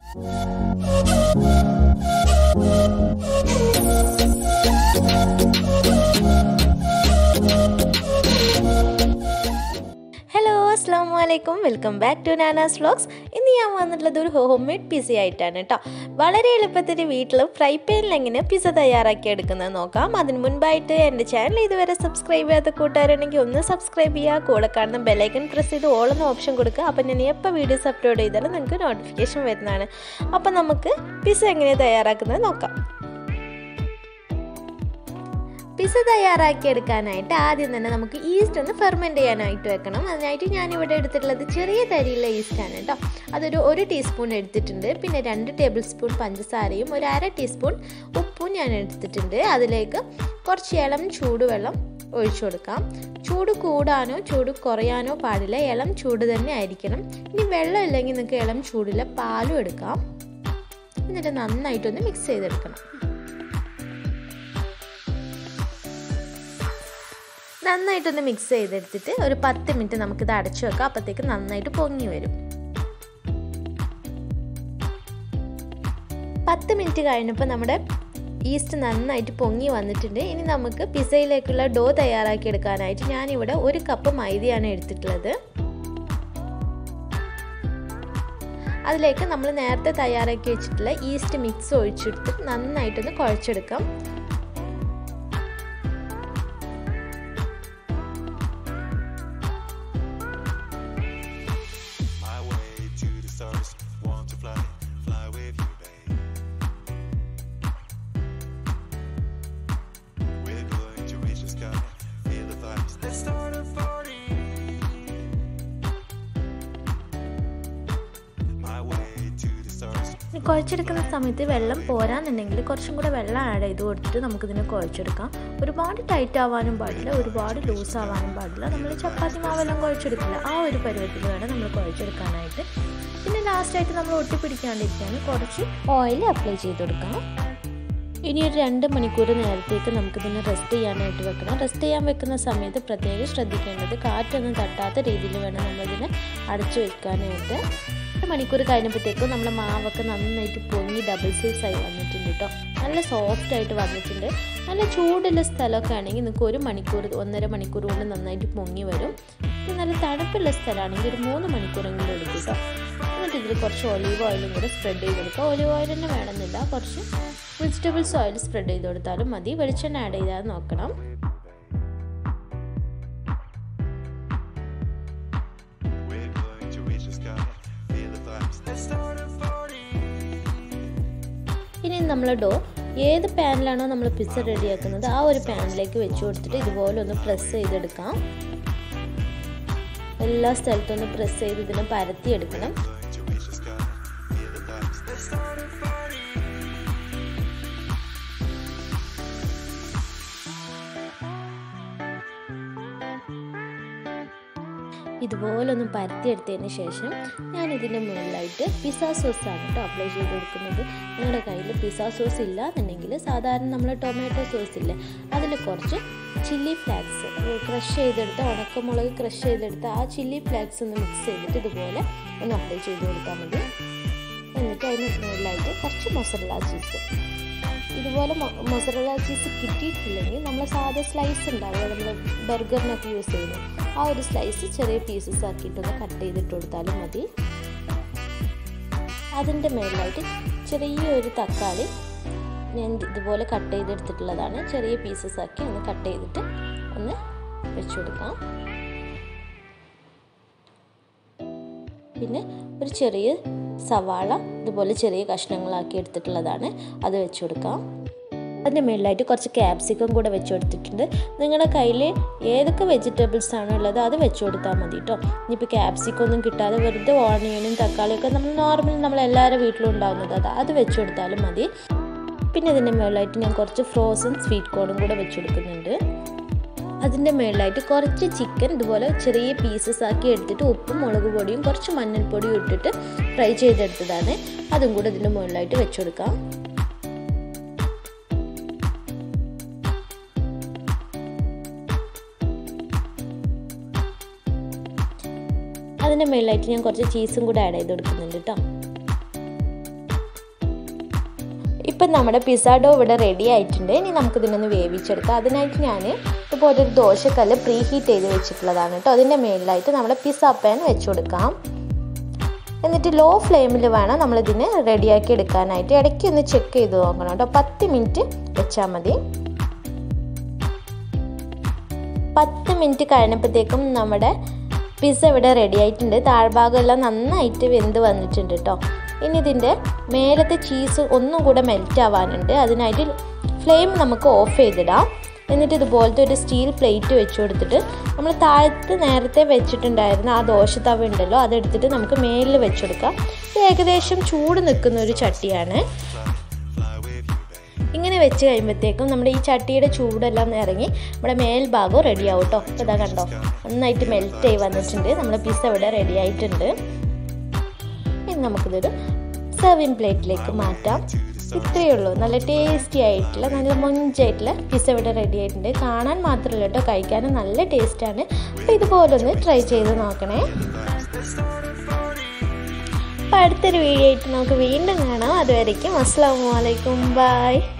hello അസ്സാം വലൈക്കും welcome back to Nana's vlogs ഇന്ന് ഞാൻ വന്നിട്ടുള്ളത് ഒരു ഹോം മെയ്ഡ് പിസ ആയിട്ടാണ് കേട്ടോ വളരെ എളുപ്പത്തിൽ വീട്ടിൽ ഫ്രൈ പാനിൽ എങ്ങനെ പിസ തയ്യാറാക്കി എടുക്കുന്നത് നോക്കാം അതിന് മുൻപായിട്ട് എൻ്റെ ചാനൽ ഇതുവരെ സബ്സ്ക്രൈബ് ചെയ്യാത്ത കൂട്ടുകാരുണ്ടെങ്കിൽ ഒന്ന് സബ്സ്ക്രൈബ് ചെയ്യുക കൂടെ കാണുന്ന ബെലൈക്കൺ പ്രസ് ചെയ്ത് ഓളെന്ന ഓപ്ഷൻ കൊടുക്കുക അപ്പം ഞാൻ എപ്പോൾ വീഡിയോസ് അപ്ലോഡ് ചെയ്താലും നിങ്ങൾക്ക് നോട്ടിഫിക്കേഷൻ വരുന്നതാണ് അപ്പം നമുക്ക് പിസ എങ്ങനെ തയ്യാറാക്കുന്നത് നോക്കാം പിസ തയ്യാറാക്കി എടുക്കാനായിട്ട് ആദ്യം തന്നെ നമുക്ക് ഈസ്റ്റ് ഒന്ന് ഫെർമെൻറ്റ് ചെയ്യാനായിട്ട് വെക്കണം അതിനായിട്ട് ഞാനിവിടെ എടുത്തിട്ടുള്ളത് ചെറിയ തരിയുള്ള ഈസ്റ്റാണ് കേട്ടോ അതൊരു ഒരു ടീസ്പൂൺ എടുത്തിട്ടുണ്ട് പിന്നെ രണ്ട് ടേബിൾ സ്പൂൺ പഞ്ചസാരയും ഒരു അര ടീസ്പൂൺ ഉപ്പും ഞാൻ എടുത്തിട്ടുണ്ട് അതിലേക്ക് കുറച്ച് ഇളം ചൂടുവെള്ളം ഒഴിച്ചു കൊടുക്കാം ചൂട് കൂടാനോ ചൂട് കുറയാനോ പാടില്ല ഇളം ചൂട് തന്നെ ആയിരിക്കണം ഇനി വെള്ളം ഇല്ലെങ്കിൽ നിങ്ങൾക്ക് ഇളം ചൂടില്ല പാലും എടുക്കാം എന്നിട്ട് നന്നായിട്ടൊന്ന് മിക്സ് ചെയ്തെടുക്കണം നന്നായിട്ടൊന്ന് മിക്സ് ചെയ്തെടുത്തിട്ട് ഒരു പത്ത് മിനിറ്റ് നമുക്കിത് അടച്ചു വെക്കാം അപ്പോഴത്തേക്ക് നന്നായിട്ട് പൊങ്ങി വരും പത്ത് മിനിറ്റ് കഴിഞ്ഞപ്പോൾ നമ്മുടെ ഈസ്റ്റ് നന്നായിട്ട് പൊങ്ങി വന്നിട്ടുണ്ട് ഇനി നമുക്ക് പിസയിലേക്കുള്ള ഡോ തയ്യാറാക്കി എടുക്കാനായിട്ട് ഞാനിവിടെ ഒരു കപ്പ് മൈദയാണ് എടുത്തിട്ടുള്ളത് അതിലേക്ക് നമ്മൾ നേരത്തെ തയ്യാറാക്കി വെച്ചിട്ടുള്ള ഈസ്റ്റ് മിക്സ് ഒഴിച്ചെടുത്ത് നന്നായിട്ടൊന്ന് കുഴച്ചെടുക്കാം കുഴച്ചെടുക്കുന്ന സമയത്ത് വെള്ളം പോരാന്നുണ്ടെങ്കിൽ കുറച്ചും കൂടെ വെള്ളം ആഡ് ചെയ്ത് കൊടുത്തിട്ട് നമുക്കിതിനെ കുഴച്ചെടുക്കാം ഒരുപാട് ടൈറ്റ് ആവാനും പാടില്ല ഒരുപാട് ലൂസ് ആവാനും പാടില്ല നമ്മൾ ചപ്പാത്തി മാവെല്ലാം കുഴച്ചെടുക്കില്ല ആ ഒരു പരുവത്തിൽ വേണം നമ്മൾ കുഴച്ചെടുക്കാനായിട്ട് പിന്നെ ലാസ്റ്റായിട്ട് നമ്മൾ ഒട്ടിപ്പിടിക്കാണ്ടിരിക്കാൻ കുറച്ച് ഓയിൽ അപ്ലൈ ചെയ്ത് കൊടുക്കാം ഇനി ഒരു രണ്ട് മണിക്കൂർ നേരത്തേക്ക് നമുക്കിതിനെ റെസ്റ്റ് ചെയ്യാനായിട്ട് വെക്കണം റെസ്റ്റ് ചെയ്യാൻ വെക്കുന്ന സമയത്ത് പ്രത്യേകം ശ്രദ്ധിക്കേണ്ടത് കാറ്റൊന്നും തട്ടാത്ത രീതിയിൽ വേണം നമ്മളിതിനെ അടച്ചു വെക്കാനായിട്ട് ഒരു മണിക്കൂർ കഴിഞ്ഞപ്പോഴത്തേക്കും നമ്മുടെ മാവൊക്കെ നന്നായിട്ട് പൊങ്ങി ഡബിൾ സൈസ് ആയി വന്നിട്ടുണ്ട് കേട്ടോ നല്ല സോഫ്റ്റ് ആയിട്ട് വന്നിട്ടുണ്ട് നല്ല ചൂടുള്ള സ്ഥലമൊക്കെ ആണെങ്കിൽ നിങ്ങൾക്ക് ഒരു മണിക്കൂർ ഒന്നര മണിക്കൂർ കൊണ്ട് നന്നായിട്ട് പൊങ്ങി വരും പിന്നെ നല്ല തണുപ്പുള്ള സ്ഥലമാണെങ്കിൽ ഒരു മൂന്ന് മണിക്കൂറെങ്കിലും എടുക്കും കേട്ടോ എന്നിട്ട് ഇതിൽ കുറച്ച് ഒലീവ് ഓയിലും കൂടെ സ്പ്രെഡ് ചെയ്ത് കൊടുക്കുക ഒലീവ് ഓയിൽ തന്നെ വേണമെന്നില്ല കുറച്ച് വെജിറ്റബിൾസ് ഓയിൽ സ്പ്രെഡ് ചെയ്ത് കൊടുത്താലും മതി വെളിച്ചെണ്ണ ആഡ് ചെയ്താൽ നോക്കണം ഇനി നമ്മൾ ഡോ ഏത് പാനിലാണോ നമ്മൾ പിസ്സ റെഡിയാക്കുന്നത് ആ ഒരു പാനിലേക്ക് വെച്ച് കൊടുത്തിട്ട് ഇതുപോലെ ഒന്ന് പ്രസ് ചെയ്തെടുക്കാം എല്ലാ സ്ഥലത്തും ഒന്ന് പ്രസ് ചെയ്ത് ഇതിനെ പരത്തിയെടുക്കണം ഇതുപോലെ ഒന്ന് പരത്തിയെടുത്തതിന് ശേഷം ഞാൻ ഇതിൻ്റെ മുകളിലായിട്ട് പിസ്സ സോസാണ് കേട്ടോ അപ്ലൈ ചെയ്ത് കൊടുക്കുന്നത് നിങ്ങളുടെ കയ്യിൽ പിസ്സ സോസ് ഇല്ല എന്നുണ്ടെങ്കിൽ സാധാരണ നമ്മൾ ടൊമാറ്റോ സോസ് ഇല്ലേ അതിൽ കുറച്ച് ചില്ലി ഫ്ലാക്സ് ക്രഷ് ചെയ്തെടുത്ത് ഉണക്കമുളക് ക്രഷ് ചെയ്തെടുത്ത് ആ ചില്ലി ഫ്ലാക്സ് ഒന്ന് മിക്സ് ചെയ്തിട്ട് ഇതുപോലെ ഒന്ന് അപ്ലൈ ചെയ്ത് കൊടുത്താൽ മതി എന്നിട്ട് അതിന് മുകളിലായിട്ട് കുറച്ച് മൊസറല ചീസ് ഇതുപോലെ മൊസറല ചീസ് കിട്ടിയിട്ടില്ലെങ്കിൽ നമ്മൾ സാധാ സ്ലൈസ് ഉണ്ടാവുക നമ്മൾ ബർഗറിനൊക്കെ യൂസ് ചെയ്യുന്നത് ആ ഒരു സ്ലൈസ് ചെറിയ പീസസ് ആക്കിയിട്ടൊന്ന് കട്ട് ചെയ്തിട്ട് കൊടുത്താലും മതി അതിൻ്റെ മേളിലായിട്ട് ചെറിയൊരു തക്കാളി ഞാൻ ഇതുപോലെ കട്ട് ചെയ്തെടുത്തിട്ടുള്ളതാണ് ചെറിയ പീസസ് ആക്കി ഒന്ന് കട്ട് ചെയ്തിട്ട് ഒന്ന് വെച്ചു കൊടുക്കാം പിന്നെ ഒരു ചെറിയ സവാള ഇതുപോലെ ചെറിയ കഷ്ണങ്ങളാക്കി എടുത്തിട്ടുള്ളതാണ് അത് വെച്ച് കൊടുക്കാം അതിൻ്റെ മുകളിലായിട്ട് കുറച്ച് ക്യാപ്സിക്കം കൂടെ വെച്ച് കൊടുത്തിട്ടുണ്ട് നിങ്ങളുടെ കയ്യിൽ ഏതൊക്കെ വെജിറ്റബിൾസ് ആണോ ഉള്ളത് അത് വെച്ച് കൊടുത്താൽ മതി കേട്ടോ ഇനിയിപ്പോൾ ക്യാപ്സിക്കം ഒന്നും കിട്ടാതെ വെറുതെ ഓണിയനും തക്കാളിയൊക്കെ നമ്മൾ നോർമലി നമ്മൾ എല്ലാവരുടെ വീട്ടിലും ഉണ്ടാകുന്നത് അത് അത് വെച്ച് കൊടുത്താലും മതി പിന്നെ ഇതിൻ്റെ മുകളിലായിട്ട് ഞാൻ കുറച്ച് ഫ്രോസൺ സ്വീറ്റ് കോണും കൂടെ വെച്ച് കൊടുക്കുന്നുണ്ട് അതിൻ്റെ മുകളിലായിട്ട് കുറച്ച് ചിക്കൻ ഇതുപോലെ ചെറിയ പീസസ് ആക്കി എടുത്തിട്ട് ഉപ്പും മുളക് പൊടിയും കുറച്ച് മഞ്ഞൾപ്പൊടിയും ഇട്ടിട്ട് ഫ്രൈ ചെയ്തെടുത്തതാണ് അതും കൂടെ ഇതിൻ്റെ മുകളിലായിട്ട് വെച്ച് കൊടുക്കാം അതിൻ്റെ മുകളിലായിട്ട് ഞാൻ കുറച്ച് ചീസും കൂടെ ആഡ് ചെയ്ത് കൊടുക്കുന്നുണ്ട് കേട്ടോ ഇപ്പം നമ്മുടെ പിസ്സ ഡോ ഇവിടെ റെഡി ആയിട്ടുണ്ട് ഇനി നമുക്കിതിനൊന്ന് വേവിച്ചെടുക്കാം അതിനായിട്ട് ഞാൻ ഇതുപോലെ ഒരു ദോശക്കല്ല് പ്രീ ഹീറ്റ് ചെയ്ത് വെച്ചിട്ടുള്ളതാണ് കേട്ടോ അതിൻ്റെ മേളിലായിട്ട് നമ്മുടെ പിസ്സ പാൻ വെച്ച് കൊടുക്കാം എന്നിട്ട് ലോ ഫ്ലെയിമിൽ വേണം നമ്മളിതിന് റെഡിയാക്കി എടുക്കാനായിട്ട് ഇടയ്ക്ക് ഒന്ന് ചെക്ക് ചെയ്ത് നോക്കണം കേട്ടോ പത്ത് മിനിറ്റ് വെച്ചാൽ മതി പത്ത് മിനിറ്റ് കഴിഞ്ഞപ്പോഴത്തേക്കും നമ്മുടെ പിസ്സ ഇവിടെ റെഡി ആയിട്ടുണ്ട് താഴ്ഭാഗമെല്ലാം നന്നായിട്ട് വെന്ത് വന്നിട്ടുണ്ട് കേട്ടോ ഇനി ഇതിൻ്റെ മേലത്തെ ചീസ് ഒന്നും കൂടെ മെൽറ്റ് ആവാനുണ്ട് അതിനായിട്ട് ഫ്ലെയിം നമുക്ക് ഓഫ് ചെയ്തിടാം എന്നിട്ട് ഇതുപോലത്തെ ഒരു സ്റ്റീൽ പ്ലേറ്റ് വെച്ച് കൊടുത്തിട്ട് നമ്മൾ താഴത്ത് നേരത്തെ വെച്ചിട്ടുണ്ടായിരുന്ന ആ ദോശ തവ ഉണ്ടല്ലോ അതെടുത്തിട്ട് നമുക്ക് മേലിൽ വെച്ചെടുക്കാം ഇത് ഏകദേശം ചൂട് നിൽക്കുന്ന ഒരു ചട്ടിയാണ് ഇങ്ങനെ വെച്ച് കഴിയുമ്പോഴത്തേക്കും നമ്മുടെ ഈ ചട്ടിയുടെ ചൂടെല്ലാം ഇറങ്ങി നമ്മുടെ മേൽഭാഗം റെഡി ആവും കേട്ടോ ഇതാ കണ്ടോ നന്നായിട്ട് മെൽറ്റ് ആയി വന്നിട്ടുണ്ട് നമ്മുടെ പിസ്സ ഇവിടെ റെഡി ആയിട്ടുണ്ട് ഇനി നമുക്കിതൊരു സെർവിങ് പ്ലേറ്റിലേക്ക് മാറ്റാം ഇത്രയേ ഉള്ളൂ നല്ല ടേസ്റ്റി ആയിട്ടുള്ള നല്ല മൊഞ്ചായിട്ടുള്ള പിസ്സ ഇവിടെ റെഡി ആയിട്ടുണ്ട് കാണാൻ മാത്രമല്ല കേട്ടോ കഴിക്കാനും നല്ല ടേസ്റ്റാണ് അപ്പോൾ ഇതുപോലെ ഒന്ന് ട്രൈ ചെയ്ത് നോക്കണേ അപ്പോൾ അടുത്തൊരു വീഡിയോ ആയിട്ട് നമുക്ക് വീണ്ടും കാണാം അതുവരയ്ക്കും അസ്സാം വലൈക്കും ബൈ